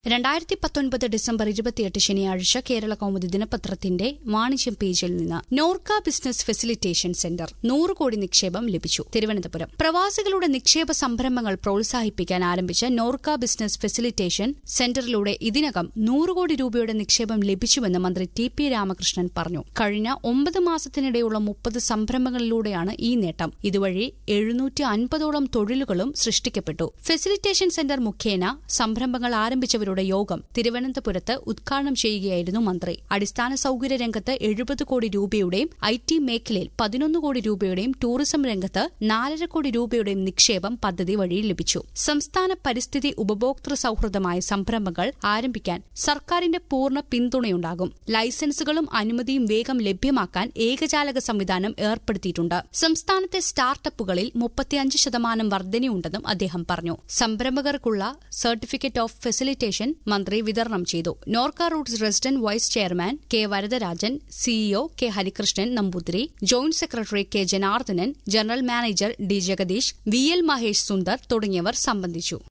രണ്ടായിരത്തി പത്തൊൻപത് ഡിസംബർ ഇരുപത്തിയെട്ട് ശനിയാഴ്ച കേരള കൗമുദി ദിനപത്രത്തിന്റെ വാണിജ്യം പേജിൽ നിന്ന് നോർക്ക ബിസിനസ് ഫെസിലിറ്റേഷൻ സെന്റർ നൂറ് കോടി നിക്ഷേപം ലഭിച്ചു തിരുവനന്തപുരം പ്രവാസികളുടെ നിക്ഷേപ സംരംഭങ്ങൾ പ്രോത്സാഹിപ്പിക്കാൻ ആരംഭിച്ച നോർക്ക ബിസിനസ് ഫെസിലിറ്റേഷൻ സെന്ററിലൂടെ ഇതിനകം നൂറ് കോടി രൂപയുടെ നിക്ഷേപം ലഭിച്ചുവെന്ന് മന്ത്രി ടി പി രാമകൃഷ്ണൻ പറഞ്ഞു കഴിഞ്ഞ ഒമ്പത് മാസത്തിനിടെയുള്ള മുപ്പത് സംരംഭങ്ങളിലൂടെയാണ് ഈ നേട്ടം ഇതുവഴി എഴുന്നൂറ്റി അൻപതോളം തൊഴിലുകളും സൃഷ്ടിക്കപ്പെട്ടു ഫെസിലിറ്റേഷൻ സെന്റർ മുഖേന സംരംഭങ്ങൾ ആരംഭിച്ചവരുടെ യോഗം തിരുവനന്തപുരത്ത് ഉദ്ഘാടനം ചെയ്യുകയായിരുന്നു മന്ത്രി അടിസ്ഥാന സൌകര്യ രംഗത്ത് എഴുപത് കോടി രൂപയുടെയും ഐ ടി മേഖലയിൽ പതിനൊന്ന് കോടി രൂപയുടെയും ടൂറിസം രംഗത്ത് നാലര കോടി രൂപയുടെയും നിക്ഷേപം പദ്ധതി വഴി ലഭിച്ചു സംസ്ഥാന പരിസ്ഥിതി ഉപഭോക്തൃ സൌഹൃദമായ സംരംഭങ്ങൾ ആരംഭിക്കാൻ സർക്കാരിന്റെ പൂർണ്ണ പിന്തുണയുണ്ടാകും ലൈസൻസുകളും അനുമതിയും വേഗം ലഭ്യമാക്കാൻ ഏകജാലക സംവിധാനം ഏർപ്പെടുത്തിയിട്ടുണ്ട് സംസ്ഥാനത്തെ സ്റ്റാർട്ടപ്പുകളിൽ മുപ്പത്തിയഞ്ച് ശതമാനം വർധനയുണ്ടെന്നും അദ്ദേഹം പറഞ്ഞു സംരംഭകർക്കുള്ള സർട്ടിഫിക്കറ്റ് ഓഫ് ഫെസിലിറ്റേഷൻ മന്ത്രി വിതരണം ചെയ്തു Norka roots resident vice chairman K Varadarajan CEO K Harikrishnan Namboothiri joint secretary K Janardhanan general manager D Jagadeesh V L Mahesh Sundar തുടങ്ങിയവർ സംബന്ധിച്ചു